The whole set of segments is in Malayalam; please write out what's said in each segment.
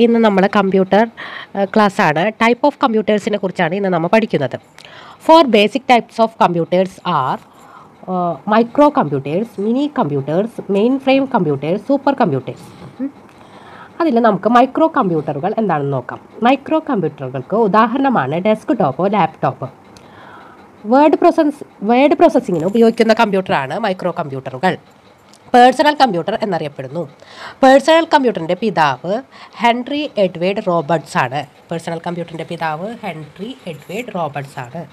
ഇന്ന് നമ്മൾ കമ്പ്യൂട്ടർ ക്ലാസ്സാണ് ടൈപ്പ് ഓഫ് കമ്പ്യൂട്ടേഴ്സിനെ കുറിച്ചാണ് ഇന്ന് നമ്മൾ പഠിക്കുന്നത് four basic types of computers are micro computers mini computers mainframe computers super computers അതിൽ നമുക്ക് മൈക്രോ കമ്പ്യൂട്ടറുകൾ എന്താണെന്ന് നോക്കാം മൈക്രോ കമ്പ്യൂട്ടറുകൾക്ക് ഉദാഹരണമാണ് ഡെസ്ക് ടോപ്പോ ലാപ്ടോപ്പ് വേർഡ് പ്രോസസ് വേർഡ് പ്രോസസ്സിങ്ങിന് ഉപയോഗിക്കുന്ന കമ്പ്യൂട്ടറാണ് മൈക്രോ കമ്പ്യൂട്ടറുകൾ പേഴ്സണൽ കമ്പ്യൂട്ടർ എന്നറിയപ്പെടുന്നു പേഴ്സണൽ കമ്പ്യൂട്ടറിൻ്റെ പിതാവ് ഹെൻറി എഡ്വേർഡ് റോബർട്ട്സ് ആണ് പേഴ്സണൽ കമ്പ്യൂട്ടറിൻ്റെ പിതാവ് ഹെൻറി എഡ്വേർഡ് റോബർട്ട്സ് ആണ്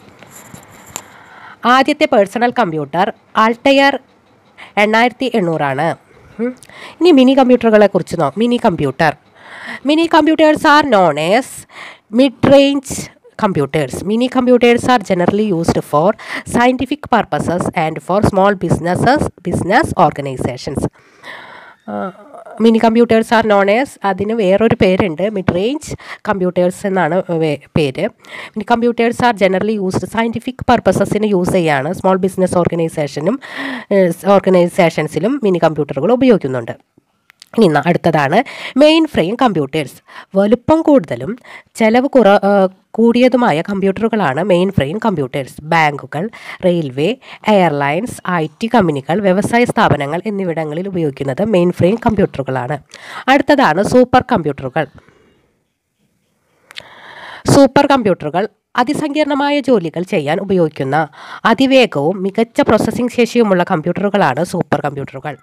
ആദ്യത്തെ പേഴ്സണൽ കമ്പ്യൂട്ടർ ആൾട്ടയർ എണ്ണായിരത്തി എണ്ണൂറാണ് ഉം. ഇനി മിനി കമ്പ്യൂട്ടറുകളെ കുറിച്ച് no mini computer mini computers are known as mid range computers mini computers are generally used for scientific purposes and for small businesses business organizations mini computers are known as അതിന് വേറൊരു പേരുണ്ട് മിഡ് റേഞ്ച് കമ്പ്യൂട്ടേഴ്സ് എന്നാണ് വേ- പേര് mini computers are generally used scientific പർപ്പസസിന് യൂസ് ചെയ്യാണ് സ്മോൾ ബിസിനസ് ഓർഗനൈസേഷനും ഓർഗനൈസേഷൻസിലും മിനി കമ്പ്യൂട്ടറുകൾ ഉപയോഗിക്കുന്നുണ്ട് ഇനി ന- അടുത്തതാണ് മെയിൻ ഫ്രെയിം കമ്പ്യൂട്ടേഴ്സ് വലുപ്പം കൂടുതലും ചെലവ് കുറ ആ, കൂടിയതുമായ കമ്പ്യൂട്ടറുകളാണ് മെയിൻ ഫ്രെയിം കമ്പ്യൂട്ടേഴ്സ് ബാങ്കുകൾ റെയിൽവേ എയർലൈൻസ് ഐ ടി കമ്പനികൾ വ്യവസായ സ്ഥാപനങ്ങൾ എന്നിവിടങ്ങളിൽ ഉപയോഗിക്കുന്നത് മെയിൻ ഫ്രെയിം കമ്പ്യൂട്ടറുകളാണ് അടുത്തതാണ് സൂപ്പർ കമ്പ്യൂട്ടറുകൾ സൂപ്പർ കമ്പ്യൂട്ടറുകൾ അതിസങ്കീർണമായ ജോലികൾ ചെയ്യാൻ ഉപയോഗിക്കുന്ന അതിവേഗവും മികച്ച പ്രോസസ്സിംഗ് ശേഷിയുമുള്ള കമ്പ്യൂട്ടറുകളാണ് സൂപ്പർ കമ്പ്യൂട്ടറുകൾ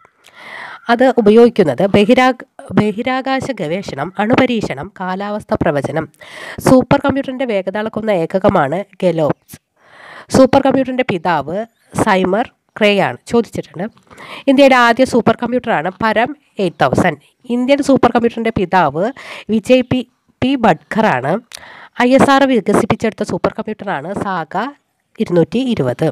അത് ഉപയോഗിക്കുന്നത് ബഹിരാ ബഹിരാകാശ ഗവേഷണം അണുപരീക്ഷണം കാലാവസ്ഥ പ്രവചനം സൂപ്പർ കമ്പ്യൂട്ടറിൻ്റെ വേഗത അളക്കുന്ന ഏകകമാണ് ഗെലോപ്സ് സൂപ്പർ കമ്പ്യൂട്ടറിൻ്റെ പിതാവ് സൈമർ ക്രേ ആണ് ചോദിച്ചിട്ടുണ്ട് ഇന്ത്യയുടെ ആദ്യ സൂപ്പർ കമ്പ്യൂട്ടറാണ് പരം എയ്റ്റ് തൗസൻഡ് ഇന്ത്യൻ സൂപ്പർ കമ്പ്യൂട്ടറിൻ്റെ പിതാവ് വിജയ് പി പി ബഡ്ഖറാണ് ഐ എസ് ആർ വികസിപ്പിച്ചെടുത്ത സൂപ്പർ കമ്പ്യൂട്ടറാണ് സാഗ ഇരുന്നൂറ്റി ഇരുപത്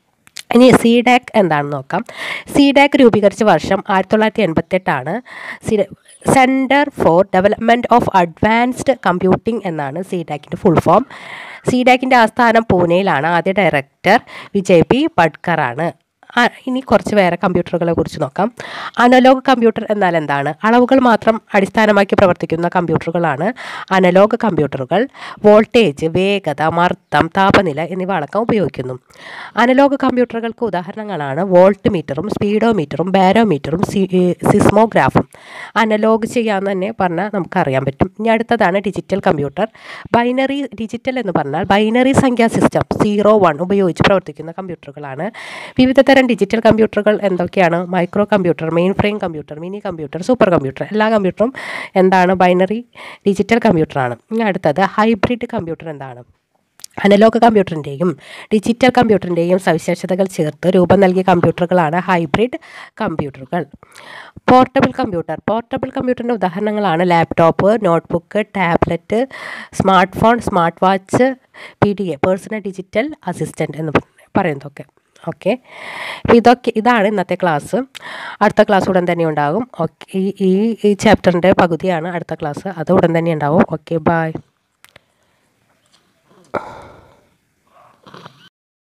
ഇനി സി ഡാക് എന്താണെന്ന് നോക്കാം സി ഡാക് രൂപീകരിച്ച വർഷം ആയിരത്തി തൊള്ളായിരത്തി എൺപത്തെട്ടാണ് C centre for development of advanced computing എന്നാണ് സി ഡാക്കിൻ്റെ ഫുൾ ഫോം സി ഡാക്കിൻ്റെ ആസ്ഥാനം പൂനെയിലാണ് ആദ്യ ഡയറക്ടർ വിജയ് പി പഡ്കറാണ് ആ, ഇനി കുറച്ച് വേറെ കമ്പ്യൂട്ടറുകളെ കുറിച്ച് നോക്കാം അനലോഗ് കമ്പ്യൂട്ടർ എന്നാൽ എന്താണ് അളവുകൾ മാത്രം അടിസ്ഥാനമാക്കി പ്രവർത്തിക്കുന്ന കമ്പ്യൂട്ടറുകളാണ് അനലോഗ് കമ്പ്യൂട്ടറുകൾ വോൾട്ടേജ് വേഗത മർദ്ദം താപനില എന്നിവ അളക്കാൻ ഉപയോഗിക്കുന്നു അനലോഗ് കമ്പ്യൂട്ടറുകൾക്ക് ഉദാഹരണങ്ങളാണ് വോൾട്ട് മീറ്ററും സ്പീഡോമീറ്ററും ബാരോമീറ്ററും സിസ്മോഗ്രാഫും അനലോഗ് ചെയ്യാമെന്ന് തന്നെ പറഞ്ഞാൽ നമുക്കറിയാൻ പറ്റും ഇനി അടുത്തതാണ് ഡിജിറ്റൽ കമ്പ്യൂട്ടർ ബൈനറി ഡിജിറ്റൽ എന്ന് പറഞ്ഞാൽ ബൈനറി സംഖ്യാ സിസ്റ്റം സീറോ വൺ ഉപയോഗിച്ച് പ്രവർത്തിക്കുന്ന കമ്പ്യൂട്ടറുകളാണ് വിവിധ തരം ഡിജിറ്റൽ കമ്പ്യൂട്ടറുകൾ എന്തൊക്കെയാണ് micro computer mainframe computer mini computer super computer എല്ലാ കമ്പ്യൂട്ടറും എന്താണ് ബൈനറി ഡിജിറ്റൽ കമ്പ്യൂട്ടറാണ് ഇനി അടുത്തത് ഹൈബ്രിഡ് കമ്പ്യൂട്ടർ എന്താണ് അനലോഗ് കമ്പ്യൂട്ടറിൻ്റെയും ഡിജിറ്റൽ കമ്പ്യൂട്ടറിൻ്റെയും സവിശേഷതകൾ ചേർത്ത് രൂപം നൽകിയ കമ്പ്യൂട്ടറുകളാണ് ഹൈബ്രിഡ് കമ്പ്യൂട്ടറുകൾ പോർട്ടബിൾ കമ്പ്യൂട്ടർ പോർട്ടബിൾ കമ്പ്യൂട്ടറിൻ്റെ ഉദാഹരണങ്ങളാണ് laptop notebook tablet smart phone smart watch P D A personal digital assistant എന്ന് പറയുന്നതൊക്കെ ഓക്കെ അപ്പോൾ ഇതൊക്കെ ഇതാണ് ഇന്നത്തെ ക്ലാസ് അടുത്ത ക്ലാസ് ഉടൻ തന്നെ ഉണ്ടാകും ഓക്കെ ഈ ഈ ഈ ചാപ്റ്ററിൻ്റെ പകുതിയാണ് അടുത്ത ക്ലാസ് അത് ഉടൻ തന്നെ ഉണ്ടാവും ഓക്കെ ബായ്